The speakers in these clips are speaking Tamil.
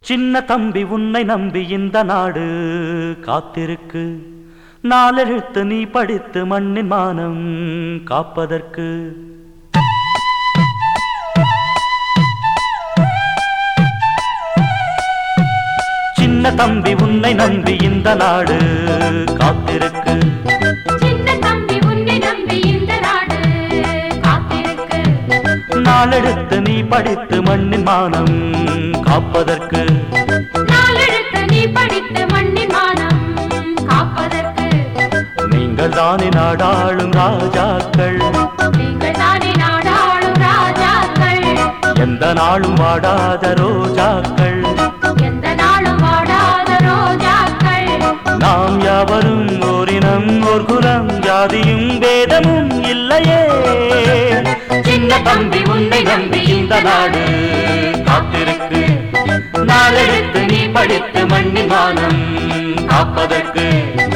சின்ன தம்பி உன்னை நம்பி இந்த நாடு காத்திருக்கு நாலெழுத்து நீ படித்து மண்ணின் மானம் காப்பதற்கு சின்ன தம்பி உன்னை நம்பி இந்த நாடு காத்திருக்கு சின்ன தம்பி உன்னை நம்பி இந்த நாடு காத்திருக்கு நாளெடுத்து நீ படித்து மண்ணின் மானம் காப்பதற்கு நாளெடுத்து நீ படித்து மண்ணின் மானம் காப்பதற்கு நீங்கள் தானே நாடாளும் ராஜாக்கள் நீங்கள் தானே நாடாளும் ராஜாக்கள் எந்த நாளும் வாடாத ரோஜாக்கள் எந்த நாளும் வாடாத ரோஜாக்கள் நாம் யாவரும் ஓரினம் ஓர் குலம் ஜாதியும் வேதமும் இல்லையே சின்ன தம்பி உன்னை நம்பி இந்த நாடு காத்திருக்கு நாளெடுத்து நீ படித்து மண்ணின் மானம் காப்பதற்கு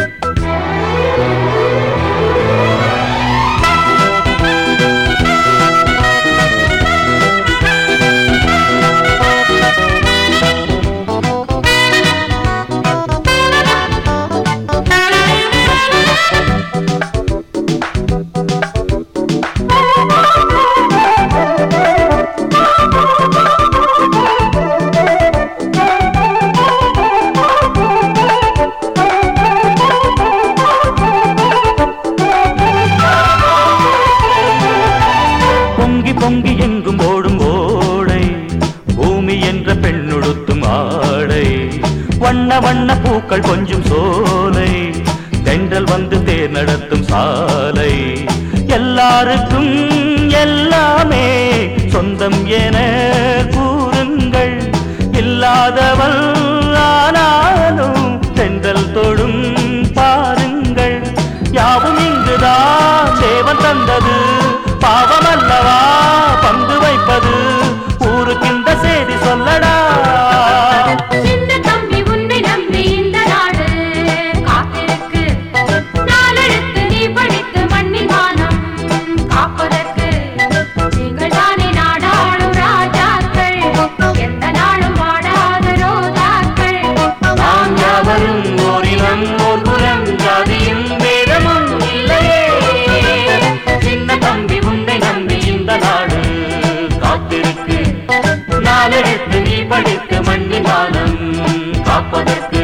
பொங்கி பொங்கி எங்கும் ஓடும் ஓடை பூமி என்ற பெண்ணுடுத்தும் ஆடை வண்ண வண்ண பூக்கள் கொஞ்சம் சோலை தென்றல் வந்து தேர் நடத்தும் சாலை எல்லாருக்கும் எல்லாமே சொந்தம் என கூறுங்கள் இல்லாதவள் ஆனாலும் தென்றல் தொடும் பாருங்கள் யாவும் இங்குதான் தேவன் தந்தது பாவம் அல்லவா பங்கு வைப்பது ஊருக்கின்ற செய்தி சொல்லடா சின்ன தம்பி உன்னை நம்பி இந்த நாடு காத்திருக்கு நாளெடுத்து நீ படித்து மண்ணின் மானம் காப்பதற்கு நீங்கள் தானே நாடாளும் ராஜாக்கள் எந்த நாளும் வாடாத ரோஜாக்கள் நாம் யாவரும் ஓரினம் ஓர் குலம் ஜாதியும் வேதமும் இல்லையே சின்ன தம்பி உன்னை நம்பி இந்த நாடு காத்திருக்கு நாளெடுத்து நீ படித்து மண்ணின் மானம் காப்பதற்கு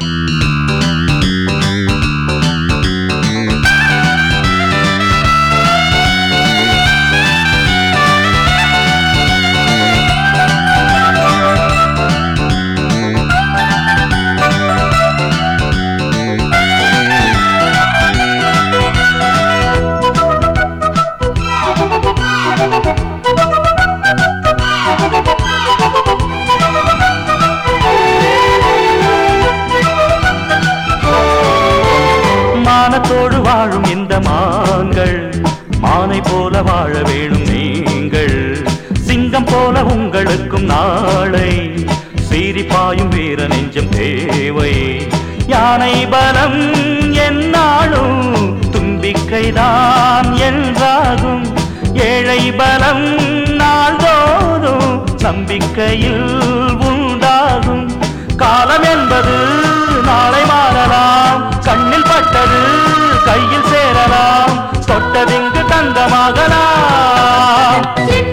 மானத்தோடு வாழும் இந்த மான்கள் மானை போல வாழ வேணும் நீங்கள் சிங்கம் போல உங்களுக்கும் நாளை சீறி பாயும் வீர நெஞ்சம் தேவை யானை பலம் என்னாலும் தும்பிக்கைதான் என்றாகும் ஏழை பலம் நாள்தோறும் நம்பிக்கையில் உண்டாகும் காலம் என்பது நாளை மாறலாம் கண்ணில் பட்டது கையில் சேரலாம் தொட்டதிங்கு தங்கமாகலாம் சின்ன